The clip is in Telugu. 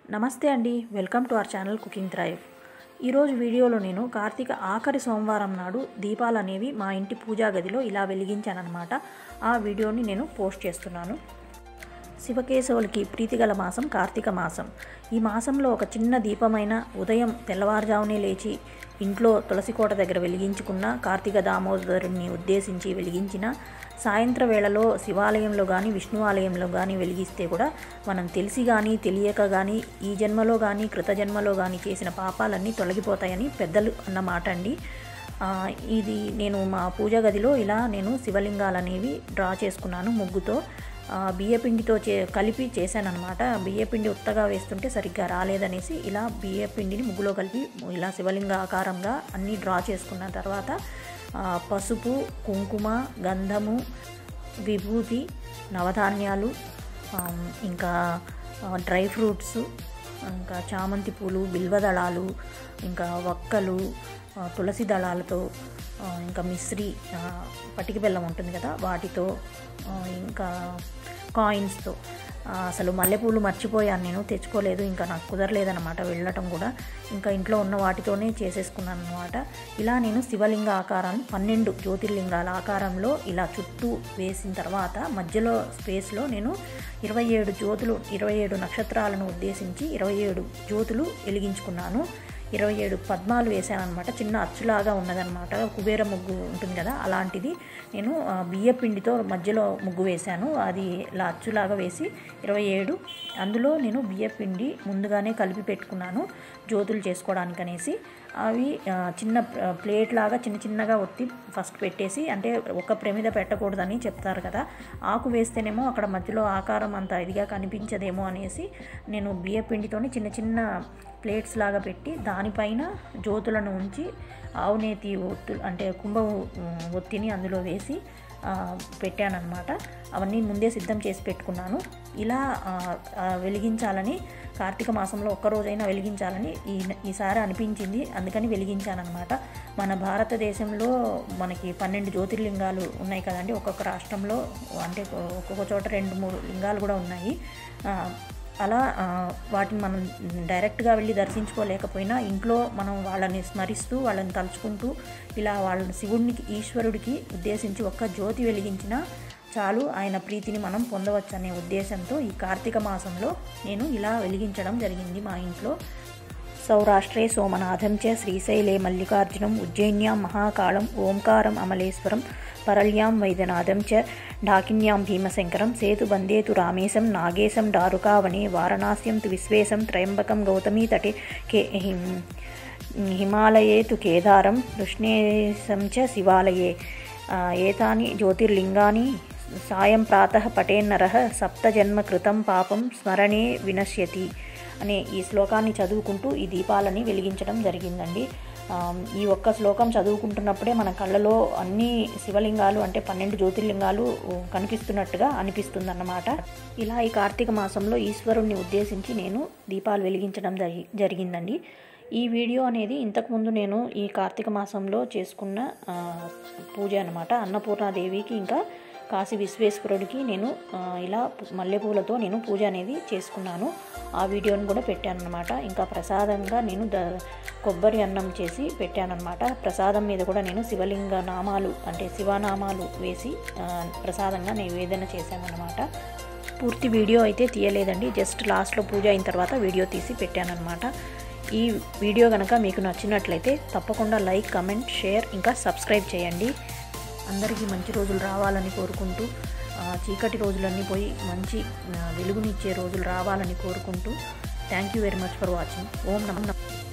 నమస్తే అండి welcome to our channel cooking thrive ఈరోజు వీడియోలో నేను కార్తీక ఆఖరి సోమవారం నాడు దీపాలు అనేవి మా ఇంటి పూజా గదిలో ఇలా వెలిగించానన్నమాట ఆ వీడియోని నేను పోస్ట్ చేస్తున్నాను శివకేశవులకి ప్రీతిగల మాసం కార్తీక మాసం ఈ మాసంలో ఒక చిన్న దీపమైన ఉదయం తెల్లవారుజామునే లేచి ఇంట్లో తులసి కోట దగ్గర వెలిగించుకున్న కార్తీక దామోదరుని ఉద్దేశించి వెలిగించిన సాయంత్ర వేళలో శివాలయంలో కానీ విష్ణు ఆలయంలో కానీ వెలిగిస్తే కూడా మనం తెలిసి కానీ తెలియక కానీ ఈ జన్మలో కానీ కృత జన్మలో కానీ చేసిన పాపాలన్నీ తొలగిపోతాయని పెద్దలు అన్నమాట అండి ఆ, ఇది నేను మా పూజ గదిలో ఇలా నేను శివలింగాలు అనేవి డ్రా చేసుకున్నాను ముగ్గుతో ఆ, బియ్యపిండితో చే కలిపి చేశానన్నమాట బియ్యపిండి ఉత్తగా వేస్తుంటే సరిగ్గా రాలేదనేసి ఇలా బియ్యపిండిని ముగ్గులో కలిపి ఇలా శివలింగ ఆకారంగా అన్నీ డ్రా చేసుకున్న తర్వాత ఆ, పసుపు కుంకుమ గంధము విభూతి నవధాన్యాలు ఆ, ఇంకా ఆ, డ్రై ఫ్రూట్స్ ఇంకా చామంతి పూలు బిల్వదళాలు ఇంకా వక్కలు ఆ, తులసి దళాలతో ఆ, ఇంకా మిశ్రి ఆ, పటిక బెల్లం ఉంటుంది కదా వాటితో ఆ, ఇంకా కాయిన్స్తో ఆ, అసలు మల్లెపూలు మర్చిపోయాను నేను తెచ్చుకోలేదు ఇంకా నాకు కుదరలేదన్నమాట వెళ్ళటం కూడా ఇంకా ఇంట్లో ఉన్న వాటితోనే చేసేసుకున్నాను అనమాట ఇలా నేను శివలింగ ఆకారాన్ని పన్నెండు జ్యోతిర్లింగాల ఆకారంలో ఇలా చుట్టూ వేసిన తర్వాత మధ్యలో స్పేస్లో నేను ఇరవై ఏడు జ్యోతులు ఇరవై ఏడు నక్షత్రాలను ఉద్దేశించి ఇరవై ఏడు జ్యోతులు వెలిగించుకున్నాను ఇరవై ఏడు పద్మాలు వేసాను అనమాట చిన్న అచ్చులాగా ఉన్నదనమాట కుబేర ముగ్గు ఉంటుంది కదా అలాంటిది నేను ఆ, బియ్య పిండితో మధ్యలో ముగ్గు వేశాను అది ఇలా అచ్చులాగా వేసి ఇరవై ఏడు అందులో నేను బియ్య పిండి ముందుగానే కలిపి పెట్టుకున్నాను జ్యోతులు చేసుకోవడానికి అనేసి అవి ఆ, చిన్న ప్ర- ప్లేట్ లాగా చిన్న చిన్నగా ఒత్తి ఫస్ట్ పెట్టేసి అంటే ఒక ప్రమిద పెట్టకూడదని చెప్తారు కదా ఆకు వేస్తేనేమో అక్కడ మధ్యలో ఆకారం అంత ఇదిగా కనిపించదేమో అనేసి నేను బియ్య పిండితోని చిన్న చిన్న ప్లేట్స్ లాగా పెట్టి దానిపైన జ్యోతులను ఉంచి ఆవునేతి ఒత్తు అంటే కుంభ ఒత్తిని అందులో వేసి ఆ, పెట్టానన్నమాట అవన్నీ ముందే సిద్ధం చేసి పెట్టుకున్నాను ఇలా ఆ, ఆ, వెలిగించాలని కార్తీక మాసంలో ఒక్కరోజైనా వెలిగించాలని ఈ ఈసారి అనిపించింది అందుకని వెలిగించానమాట మన భారతదేశంలో మనకి పన్నెండు జ్యోతిర్లింగాలు ఉన్నాయి కదండి ఒక్కొక్క రాష్ట్రంలో అంటే ఒక్కొక్క చోట రెండు మూడు లింగాలు కూడా ఉన్నాయి ఆ, అలా ఆ, వాటిని మనం డైరెక్ట్గా వెళ్ళి దర్శించుకోలేకపోయినా ఇంట్లో మనం వాళ్ళని స్మరిస్తూ వాళ్ళని తలుచుకుంటూ ఇలా వాళ్ళ శివుడికి ఈశ్వరుడికి ఉద్దేశించి ఒక్క జ్యోతి వెలిగించినా చాలు ఆయన ప్రీతిని మనం పొందవచ్చు అనే ఉద్దేశంతో ఈ కార్తీక మాసంలో నేను ఇలా వెలిగించడం జరిగింది మా ఇంట్లో సౌరాష్ట్రే సోమనాథం చ శ్రీశైలే మల్లికార్జునం ఉజ్జయిన్యాం మహాకాళం ఓంకారం అమలేశ్వరం పరళ్యాం వైద్యనాథం చ ఢాకిన్యాం భీమశంకరం సేతుబందే తు రామేశం నాగేశం దారుకావనే వారణాస్యం తు విశ్వేశం త్రయంబకం గౌతమీతటే కే హిం- హిమాలయే తు కేదారం కృష్ణేశం చ శివాలయే ఆ, ఏతాని జ్యోతిర్లింగాని సాయం ప్రాతః పటేన్నరః సప్తజన్మ కృతం పాపం స్మరణే వినశ్యతి అనే ఈ శ్లోకాన్ని చదువుకుంటూ ఈ దీపాలని వెలిగించడం జరిగిందండి ఆ, ఈ ఒక్క శ్లోకం చదువుకుంటున్నప్పుడే మన కళ్ళలో అన్ని శివలింగాలు అంటే పన్నెండు జ్యోతిర్లింగాలు కనిపిస్తున్నట్టుగా అనిపిస్తుందన్నమాట ఇలా ఈ కార్తీక మాసంలో ఈశ్వరుణ్ణి ఉద్దేశించి నేను దీపాలు వెలిగించడం జరిగి జరిగిందండి ఈ వీడియో అనేది ఇంతకుముందు నేను ఈ కార్తీక మాసంలో చేసుకున్న ఆ, పూజ అనమాట అన్నపూర్ణాదేవికి ఇంకా కాశీ విశ్వేశ్వరుడికి నేను ఆ, ఇలా పు- మల్లెపూలతో నేను పూజ అనేది చేసుకున్నాను ఆ వీడియోని కూడా పెట్టాను అనమాట ఇంకా ప్రసాదంగా నేను ద కొబ్బరి అన్నం చేసి పెట్టానన్నమాట ప్రసాదం మీద కూడా నేను శివలింగ నామాలు అంటే శివనామాలు వేసి ఆ, ప్రసాదంగా నివేదన చేశానన్నమాట పూర్తి వీడియో అయితే తీయలేదండి జస్ట్ లాస్ట్లో పూజ అయిన తర్వాత వీడియో తీసి పెట్టానన్నమాట ఈ వీడియో కనుక మీకు నచ్చినట్లయితే తప్పకుండా లైక్ కమెంట్ షేర్ ఇంకా సబ్స్క్రైబ్ చేయండి అందరికీ మంచి రోజులు రావాలని కోరుకుంటూ ఆ, చీకటి రోజులన్నీ పోయి మంచి ఆ, వెలుగునిచ్చే రోజులు రావాలని కోరుకుంటూ thank you very much for watching ఓం నమ